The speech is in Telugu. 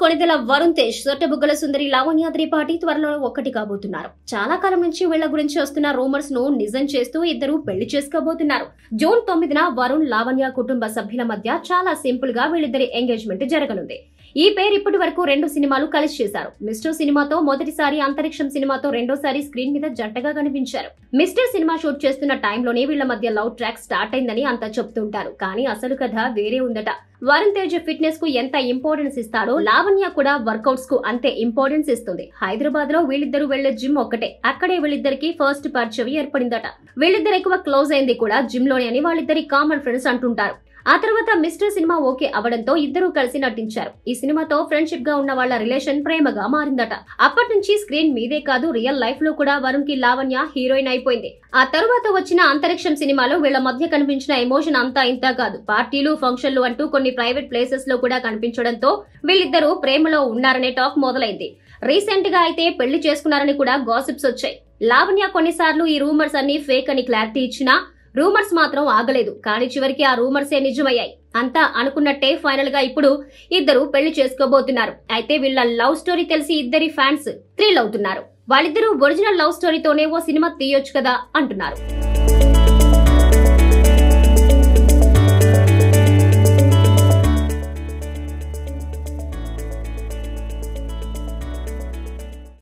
కొణిదెల వరుణ్ తేజ్ సొట్టబుగ్గల సుందరి లావణ్య త్రిపాఠి త్వరలో ఒక్కటి కాబోతున్నారు చాలా కాలం నుంచి వీళ్ల గురించి వస్తున్న రూమర్స్ ను నిజం చేస్తూ ఇద్దరు పెళ్లి చేసుకోబోతున్నారు జూన్ తొమ్మిదిన వరుణ్ లావణ్య కుటుంబ సభ్యుల మధ్య చాలా సింపుల్ గా వీళ్ళిద్దరి ఎంగేజ్మెంట్ జరగనుంది ఈ పేరు ఇప్పటి వరకు రెండు సినిమాలు కలిసి చేశారు మిస్టర్ సినిమాతో మొదటిసారి అంతరిక్షం సినిమాతో రెండోసారి స్క్రీన్ మీద జంటగా కనిపించారు మిస్టర్ సినిమా షూట్ చేస్తున్న టైంలోనే వీళ్ళ మధ్య లవ్ ట్రాక్ స్టార్ట్ అయిందని అంతా చెప్తుంటారు కానీ అసలు కథ వేరే ఉందట వరుణ్ తేజ్ ఫిట్నెస్ కు ఎంత ఇంపార్టెన్స్ ఇస్తాడో లావణ్య కూడా వర్కౌట్స్ కు అంతే ఇంపార్టెన్స్ ఇస్తుంది హైదరాబాద్ లో వీళ్ళిద్దరు వెళ్లే జిమ్ ఒక్కటే అక్కడే వీళ్ళిద్దరికి ఫస్ట్ పరిచయం ఏర్పడిందట వీళ్ళిద్దరు ఎక్కువ క్లోజ్ అయింది కూడా జిమ్ లోనే అని వాళ్ళిద్దరి కామన్ ఫ్రెండ్స్ అంటుంటారు ఆ తర్వాత మిస్టర్ సినిమా ఓకే అవడంతో ఇద్దరూ కలిసి నటించారు ఈ సినిమాతో ఫ్రెండ్షిప్ గా ఉన్న వాళ్ళ రిలేషన్ ప్రేమగా మారిందట అప్పటి నుంచి స్క్రీన్ మీదే కాదు రియల్ లైఫ్ లో కూడా వరుణ్ కి లావణ్య హీరోయిన్ అయిపోయింది ఆ తరువాత వచ్చిన అంతరిక్షం సినిమాలో వీళ్ళ మధ్య కనిపించిన ఎమోషన్ అంతా ఇంతా కాదు పార్టీలు ఫంక్షన్లు అంటూ కొన్ని ప్రైవేట్ ప్లేసెస్ లో కూడా కనిపించడంతో వీళ్ళిద్దరూ ప్రేమలో ఉన్నారనే టాక్ మొదలైంది రీసెంట్ గా అయితే పెళ్లి చేసుకున్నారని కూడా గాసిప్స్ వచ్చాయి లావణ్య కొన్నిసార్లు ఈ రూమర్స్ అన్ని ఫేక్ అని క్లారిటీ ఇచ్చినా రూమర్స్ మాత్రం ఆగలేదు కానీ చివరికి ఆ రూమర్సే నిజమయ్యాయి అంతా అనుకున్నట్టే ఫైనల్ గా ఇప్పుడు ఇద్దరు పెళ్లి చేసుకోబోతున్నారు అయితే వీళ్ళ లవ్ స్టోరీ తెలిసి ఇద్దరి ఫ్యాన్స్ థ్రిల్ అవుతున్నారు వాళ్ళిద్దరూ ఒరిజినల్ లవ్ స్టోరీతోనే ఓ సినిమా తీయొచ్చు కదా అంటున్నారు